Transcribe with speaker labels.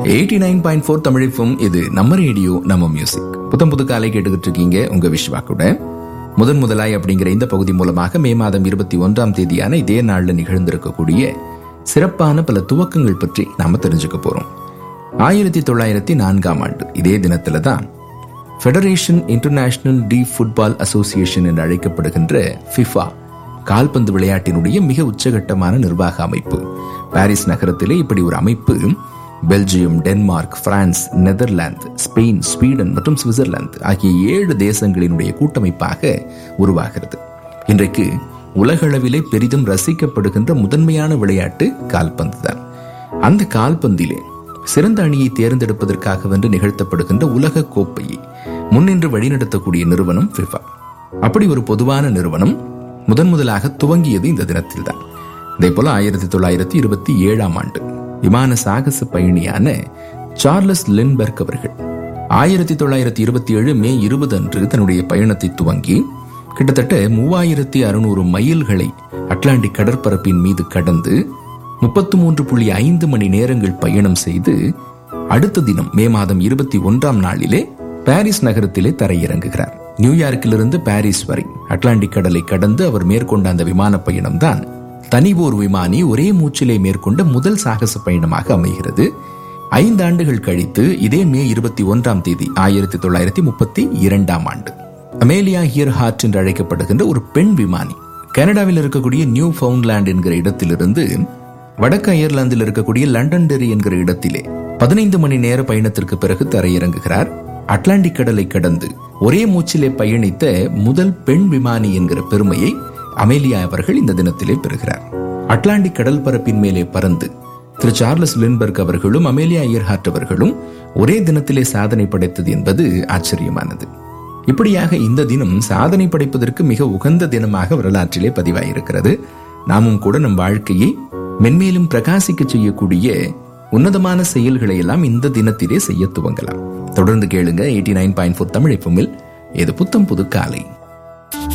Speaker 1: eighty nine point four தமிழிப்பும் இது நம்ம ரேடியோ நம்ம மியூசிக் புத்தம் புது காலை கேட்டுக்கிட்டு இருக்கீங்க உங்க விஸ்வா கூட முதன் முதலாய் அப்படிங்கிற இந்த பகுதி மூலமாக மே மாதம் இருபத்தி ஒன்றாம் தேதியான இதே நாள்ல நிகழ்ந்திருக்கக்கூடிய சிறப்பான பல துவக்கங்கள் பற்றி நாம தெரிஞ்சுக்க போறோம் ஆயிரத்தி தொள்ளாயிரத்தி நான்காம் ஆண்டு இதே தினத்துல தான் federation international de football association என்று அழைக்கப்படுகின்ற ஃபிஃபா கால்பந்து விளையாட்டினுடைய மிக உச்சகட்டமான நிர்வாக அமைப்பு பாரிஸ் நகரத்திலே இப்படி ஒரு அமைப்பு Belgium Denmark France Netherlands Spain Sweden மற்றும் சுவிட்சர்லாந்து ஆகிய ஏழு தேசங்களினுடைய கூட்டமைப்பாக உருவாகிறது இன்றைக்கு உலகளவிலே பெரிதும் ரசிக்கப்படுகின்ற முதன்மையான விளையாட்டு கால்பந்து தான் அந்த கால்பந்திலே சிறந்த அணியை தேர்ந்தெடுப்பதற்காகவென்று நிகழ்த்தப்படுகின்ற உலக கோப்பையை முன்னின்று வழிநடத்தக்கூடிய நிறுவனம் ஃபிஃபா அப்படி ஒரு பொதுவான நிறுவனம் முதன் முதலாக துவங்கியது இந்த தினத்தில் தான் இதே போல ஆயிரத்தி தொள்ளாயிரத்தி இருபத்தி ஏழாம் ஆண்டு விமான சாகச பயணியான சார்லஸ் லின்பர்க் அவர்கள் ஆயிரத்தி தொள்ளாயிரத்தி இருபத்தி ஏழு மே இருபது அன்று தன்னுடைய பயணத்தை துவங்கி கிட்டத்தட்ட மூவாயிரத்தி அறுநூறு மைல்களை அட்லாண்டிக் கடற்பரப்பின் மீது கடந்து முப்பத்து மூன்று புள்ளி ஐந்து மணி நேரங்கள் பயணம் செய்து அடுத்த தினம் மே மாதம் இருபத்தி ஒன்றாம் நாளிலே பாரிஸ் நகரத்திலே தரையிறங்குகிறார் நியூயார்க்கிலிருந்து பாரிஸ் வரை அட்லாண்டிக் கடலை கடந்து அவர் மேற்கொண்ட அந்த விமான பயணம் தான் தனிவோர் விமானி ஒரே மூச்சிலே மேற்கொண்ட முதல் சாகச பயணமாக அமைகிறது ஐந்து ஆண்டுகள் கழித்து இதே மே இருபத்தி ஒன்றாம் தேதி ஆயிரத்தி தொள்ளாயிரத்தி முப்பத்தி இரண்டாம் ஆண்டு அமேலியா ஹியர் ஹார்ட் என்று அழைக்கப்படுகின்ற ஒரு பெண் விமானி கனடாவில் இருக்கக்கூடிய நியூ ஃபவுண்ட்லேண்ட் என்கிற இடத்திலிருந்து வடக்கு அயர்லாந்தில் இருக்கக்கூடிய லண்டன் டெரி என்கிற இடத்திலே பதினைந்து மணி நேர பயணத்திற்கு பிறகு தரையிறங்குகிறார் அட்லாண்டிக் கடலை கடந்து ஒரே மூச்சிலே பயணித்த முதல் பெண் விமானி என்கிற பெருமையை அமேலியா அவர்கள் இந்த தினத்திலே பெறுகிறார் அட்லாண்டிக் கடல் பரப்பின் மேலே பறந்து திரு சார்லஸ் லின்பர்க் அவர்களும் அமேலியா இயர்ஹார்ட் அவர்களும் ஒரே தினத்திலே சாதனை படைத்தது என்பது ஆச்சரியமானது இப்படியாக இந்த தினம் சாதனை படைப்பதற்கு மிக உகந்த தினமாக வரலாற்றிலே பதிவாயிருக்கிறது நாமும் கூட நம் வாழ்க்கையை மென்மேலும் பிரகாசிக்க செய்யக்கூடிய உன்னதமான செயல்களை எல்லாம் இந்த தினத்திலே செய்ய துவங்கலாம் தொடர்ந்து கேளுங்க eighty nine point four Tamil எஃப்எம்மில் இது புத்தம் புது காலை